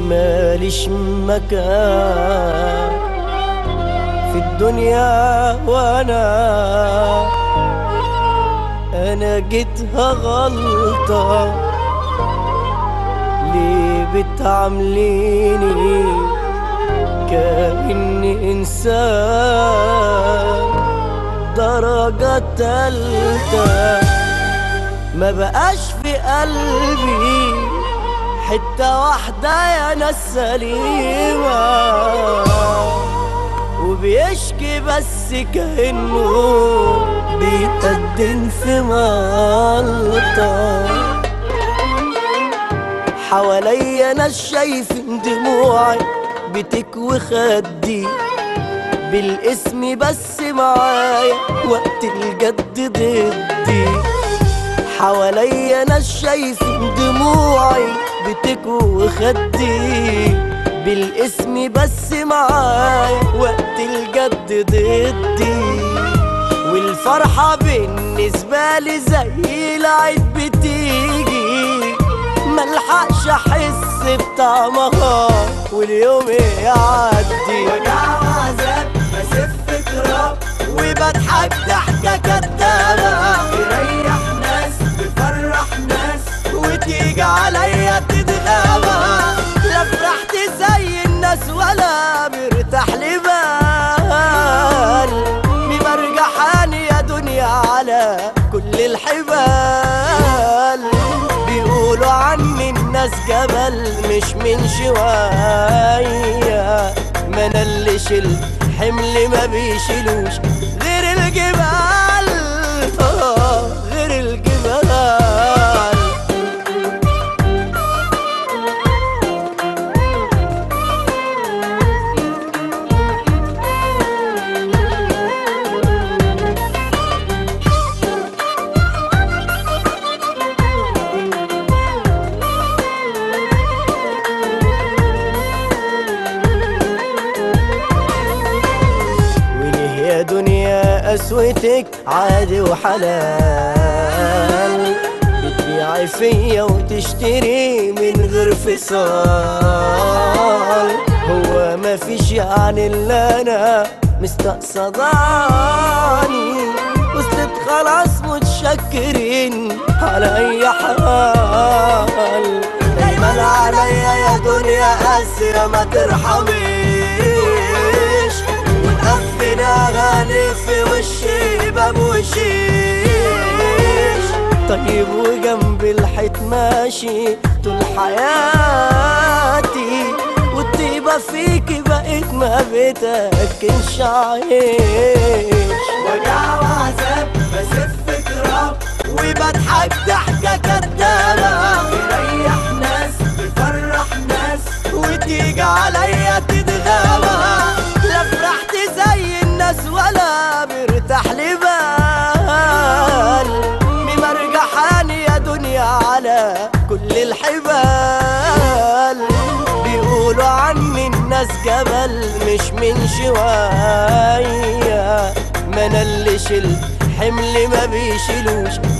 ماليش مكان في الدنيا وانا انا جيتها غلطة ليه بتعامليني كأني إنسان درجة تالتة ما بقاش في قلبي حتة واحدة يا ناس سليمة وبيشكي بس كأنه بيتقدم في ملطة حواليا ناس شايفين دموعي بتكوي خدي بالاسم بس معايا وقت الجد ضدي حواليا ناس شايفين دموعي بتكوي خدي بالاسم بس معايا وقت الجد ضدي والفرحة بالنسبة لي زي العيد بتيجي ملحقش احس بطعمها واليوم يعدي وجع وعذاب بسف تراب وبضحك ضحكة كدابة يريح ناس بيفرح ناس وتيجي عليا تتغابى لا فرحت زي الناس ولا مرتاح لبال ممرجحان يا دنيا على كل الحبال بيقولوا عني الناس جبل مش من شوية ما انا اللي شلت حمل ما بيشيلوش غير الجبال آه، غير الجبال وليه يا دنيا قسوتك عادي وحلال بتبيعي فيا وتشتري من غير فصال هو ما فيش يعني اللي انا مستقصداني وصلت خلاص متشكرين على اي حال دايما عليا يا دنيا قاسية ما ترحميش ونقفل اغاني في وشي باب وشيش طيب وجنب الحيط ماشي طول حياتي والطيبة فيكي بقيت ما بتاكلش عيش وجع وعذاب بسف تراب وبضحك ضحكة كدابة يريح ناس بيفرح ناس وتيجي عليا تتغابى لا فرحت زي الناس ولا مرتاح لبال ممرجحاني يا دنيا على كل الحبال بيقولوا عني الناس جبل مش من شوية ما انا اللي شلت حمل ما بيشيلوش